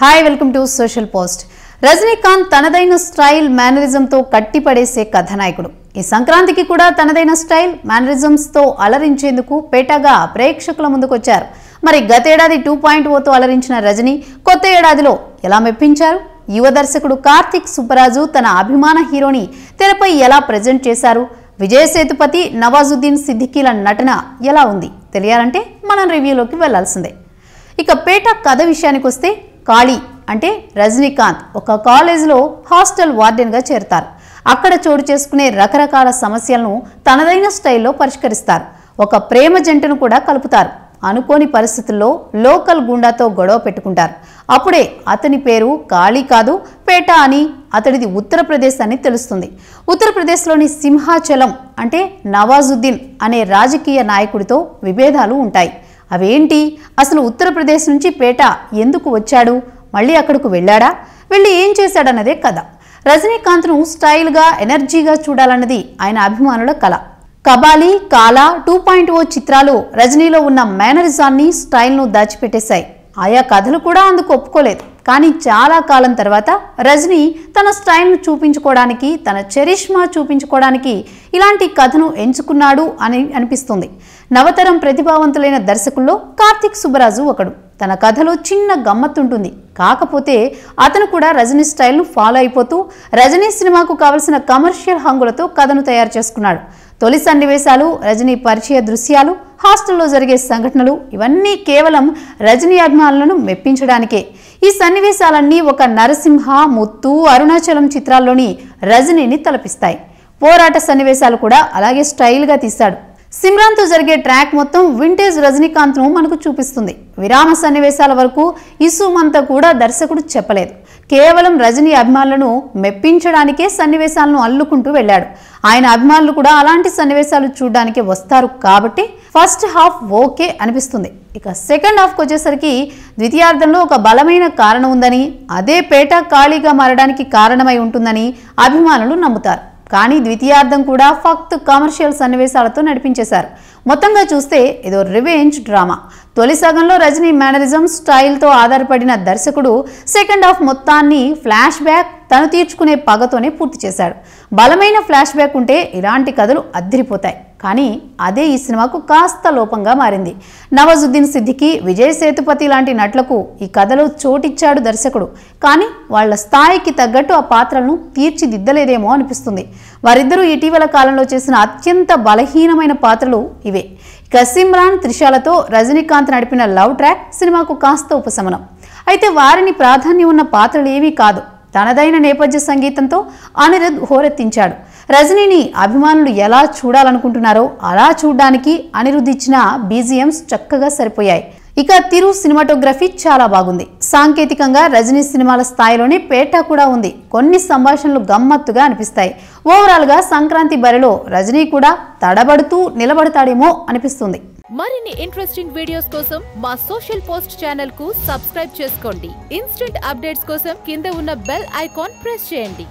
hi welcome to social post Rajinikanth తనదైన style మేనరిజంతో కట్టిపడేసే కథానాయకుడు ఈ సంక్రాంతికి కూడా తనదైన స్టైల్ మేనరిజమ్స్తో అలరించేందుకు పేటగా ప్రేక్షకుల ముందుకొచ్చారు మరి గతేడాది టూ పాయింట్ ఓతో అలరించిన రజనీ కొత్త ఏడాదిలో ఎలా మెప్పించారు యువ దర్శకుడు కార్తిక్ సుబ్బరాజు తన అభిమాన హీరోని తెరపై ఎలా ప్రజెంట్ చేశారు విజయ్ సేతుపతి నవాజుద్దీన్ సిద్దికీల నటన ఎలా ఉంది తెలియాలంటే మనం రివ్యూలోకి వెళ్లాల్సిందే ఇక పేట కథ విషయానికి వస్తే కాళీ అంటే రజనీకాంత్ ఒక కాలేజీలో హాస్టల్ వార్డెన్గా చేరతారు అక్కడ చోటు చేసుకునే రకరకాల సమస్యలను తనదైన స్టైల్లో పరిష్కరిస్తారు ఒక ప్రేమ జంటను కూడా కలుపుతారు అనుకోని పరిస్థితుల్లో లోకల్ గుండాతో గొడవ పెట్టుకుంటారు అప్పుడే అతని పేరు కాళీ కాదు పేట అని అతడిది ఉత్తరప్రదేశ్ అని తెలుస్తుంది ఉత్తరప్రదేశ్లోని సింహాచలం అంటే నవాజుద్దీన్ అనే రాజకీయ నాయకుడితో విభేదాలు ఉంటాయి అవేంటి అసలు ఉత్తరప్రదేశ్ నుంచి పేట ఎందుకు వచ్చాడు మళ్ళీ అక్కడకు వెళ్ళాడా వెళ్ళి ఏం చేశాడన్నదే కథ రజనీకాంత్ను స్టైల్గా ఎనర్జీగా చూడాలన్నది ఆయన అభిమానుల కళ కబాలి కాలా టూ పాయింట్ ఓ చిత్రాలు రజనీలో ఉన్న మేనరిజాన్ని స్టైల్ను దాచిపెట్టేశాయి ఆయా కథలు కూడా అందుకు ఒప్పుకోలేదు కానీ చాలా కాలం తర్వాత రజనీ తన స్టైల్ను చూపించుకోవడానికి తన చరిష్మా చూపించుకోవడానికి ఇలాంటి కథను ఎంచుకున్నాడు అని అనిపిస్తుంది నవతరం ప్రతిభావంతులైన దర్శకుల్లో కార్తిక్ సుబ్బరాజు ఒకడు తన కథలో చిన్న గమ్మత్తుంటుంది కాకపోతే అతను కూడా రజనీ స్టైల్ను ఫాలో అయిపోతూ రజనీ సినిమాకు కావలసిన కమర్షియల్ హంగులతో కథను తయారు చేసుకున్నాడు తొలి సన్నివేశాలు రజనీ పరిచయ దృశ్యాలు హాస్టల్లో జరిగే సంఘటనలు ఇవన్నీ కేవలం రజనీ అభిమానులను మెప్పించడానికే ఈ సన్నివేశాలన్నీ ఒక నరసింహ ముత్తు అరుణాచలం చిత్రాల్లోని రజనీని తలపిస్తాయి పోరాట సన్నివేశాలు కూడా అలాగే స్టైల్గా తీశాడు సిమ్రాన్తో జరిగే ట్రాక్ మొత్తం వింటేజ్ రజనీకాంత్ను మనకు చూపిస్తుంది విరామ సన్నివేశాల వరకు ఇసుమంతా కూడా దర్శకుడు చెప్పలేదు కేవలం రజనీ అభిమానులను మెప్పించడానికే సన్నివేశాలను అల్లుకుంటూ వెళ్ళాడు ఆయన అభిమానులు కూడా అలాంటి సన్నివేశాలు చూడడానికి వస్తారు కాబట్టి ఫస్ట్ హాఫ్ ఓకే అనిపిస్తుంది ఇక సెకండ్ హాఫ్కి వచ్చేసరికి ద్వితీయార్థంలో ఒక బలమైన కారణం ఉందని అదే పేట ఖాళీగా మారడానికి కారణమై ఉంటుందని అభిమానులు నమ్ముతారు కానీ ద్వితీయార్థం కూడా ఫక్త్ కమర్షియల్ సన్నివేశాలతో నడిపించేశారు మొత్తంగా చూస్తే ఇదో రివెంజ్ డ్రామా తొలి సగంలో రజనీ మేనరిజం స్టైల్తో ఆధారపడిన దర్శకుడు సెకండ్ హాఫ్ మొత్తాన్ని ఫ్లాష్ బ్యాక్ తను తీర్చుకునే పగతోనే పూర్తి చేశాడు బలమైన ఫ్లాష్ బ్యాక్ ఉంటే ఇలాంటి కథలు అద్దిరిపోతాయి కానీ అదే ఈ సినిమాకు కాస్త లోపంగా మారింది నవాజుద్దీన్ సిద్దికి విజయ్ సేతుపతి లాంటి నటులకు ఈ కథలో చోటిచ్చాడు దర్శకుడు కానీ వాళ్ళ స్థాయికి తగ్గట్టు ఆ పాత్రలను తీర్చిదిద్దలేదేమో అనిపిస్తుంది వారిద్దరూ ఇటీవల కాలంలో చేసిన అత్యంత బలహీనమైన పాత్రలు ఇవే ఇక సిమ్రాన్ త్రిషాలతో రజనీకాంత్ నడిపిన లవ్ ట్రాక్ సినిమాకు కాస్త ఉపశమనం అయితే వారిని ప్రాధాన్యం ఉన్న పాత్రలు ఏవీ కాదు తనదైన నేపథ్య సంగీతంతో అనిరుద్ హోరెత్తించాడు రజనీని అభిమానులు ఎలా చూడాలనుకుంటున్నారో అలా చూడడానికి అనిరుద్ ఇచ్చిన బీజిఎంస్ చక్కగా సరిపోయాయి ఇక తిరు సినిమాటోగ్రఫీ చాలా బాగుంది సాంకేతికంగా రజనీ సినిమాల స్థాయిలోనే పేట కూడా ఉంది కొన్ని సంభాషణలు గమ్మత్తుగా అనిపిస్తాయి ఓవరాల్గా సంక్రాంతి బరిలో రజనీ కూడా తడబడుతూ నిలబడతాడేమో అనిపిస్తుంది మరిన్ని ఇంట్రెస్టింగ్ వీడియోస్ కోసం మా సోషల్ పోస్ట్ ఛానల్ కు సబ్స్క్రైబ్ చేసుకోండి ఇన్స్టెంట్ అప్డేట్స్ కోసం కింద ఉన్న బెల్ ఐకాన్ ప్రెస్ చేయండి